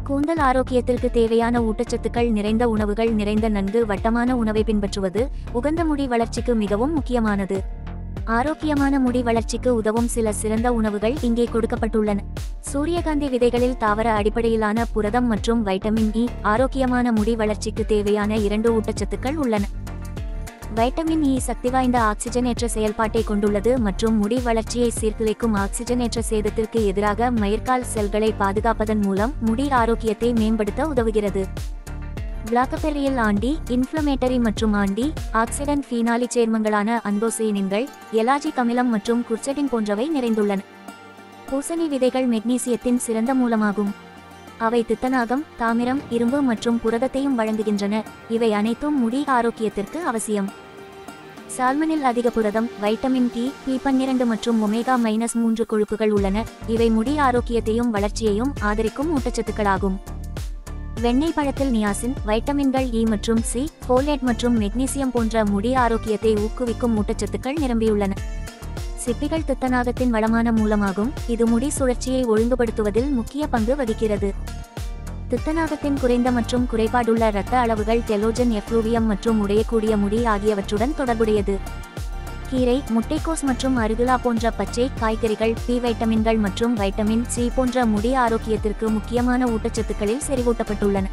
கூந்தல் ஆரோக்கியத்திற்கு தேவையான ஊட்டச்சத்துக்கள் நிறைந்த உணவுகள் நிறைந்த நன்கு வட்டமான உணவை பின்பற்றுவது உகந்த முடி வளர்ச்சிக்கு மிகவும் முக்கியமானது ஆரோக்கியமான முடி வளர்ச்சிக்கு உதவும் சில சிறந்த உணவுகள் இங்கே கொடுக்கப்பட்டுள்ளன சூரியகாந்தி விதைகளில் தாவர அடிப்படையிலான புரதம் மற்றும் வைட்டமின் இ ஆரோக்கியமான முடி வளர்ச்சிக்கு தேவையான இரண்டு ஊட்டச்சத்துக்கள் உள்ளன வைட்டமின் இ சக்திவாய்ந்த ஆக்சிஜனேற்ற செயல்பாட்டை கொண்டுள்ளது மற்றும் முடி வளர்ச்சியை சீர்குலைக்கும் ஆக்சிஜனேற்ற சேதத்திற்கு எதிராக மயிர்கால் செல்களை பாதுகாப்பதன் மூலம் முடி ஆரோக்கியத்தை மேம்படுத்த உதவுகிறது பிளாக்கபெரியில் ஆண்டி இன்ஃப்ளமேட்டரி மற்றும் ஆண்டி ஆக்சிடென்ட் ஃபீனாலி சேர்மங்களான அன்போசைனின்கள் எலாஜிக் அமிலம் மற்றும் குர்செடின் போன்றவை நிறைந்துள்ளன பூசணி விதைகள் மெக்னீசியத்தின் சிறந்த மூலமாகும் அவை துத்தநாகம் தாமிரம் இரும்பு மற்றும் புரதத்தையும் வழங்குகின்றன இவை அனைத்தும் முடி ஆரோக்கியத்திற்கு அவசியம் சால்மனில் அதிக புரதம் வைட்டமின் டி பி பன்னிரண்டு மற்றும் ஒமேகா மைனஸ் மூன்று கொழுப்புகள் உள்ளன இவை முடி ஆரோக்கியத்தையும் வளர்ச்சியையும் ஆதரிக்கும் ஊட்டச்சத்துக்களாகும் வெண்ணெய் பழத்தில் நியாசின் வைட்டமின்கள் இ மற்றும் சி ஃபோலேட் மற்றும் மெக்னீசியம் போன்ற முடி ஆரோக்கியத்தை ஊக்குவிக்கும் ஊட்டச்சத்துக்கள் நிரம்பியுள்ளன சிப்பிகள் துத்தநாகத்தின் வளமான மூலமாகும் இது முடி சுழற்சியை ஒழுங்குபடுத்துவதில் முக்கிய பங்கு வகிக்கிறது துத்தநாகத்தின் குறைந்த மற்றும் குறைபாடுள்ள இரத்த அளவுகள் டெலோஜன் எஃப்ளூவியம் மற்றும் உடையக்கூடிய முடி ஆகியவற்றுடன் தொடர்புடையது கீரை முட்டைக்கோஸ் மற்றும் அருகுலா போன்ற பச்சை காய்கறிகள் பி வைட்டமின்கள் மற்றும் வைட்டமின் சி போன்ற முடி ஆரோக்கியத்திற்கு முக்கியமான ஊட்டச்சத்துக்களில் செறிவூட்டப்பட்டுள்ளன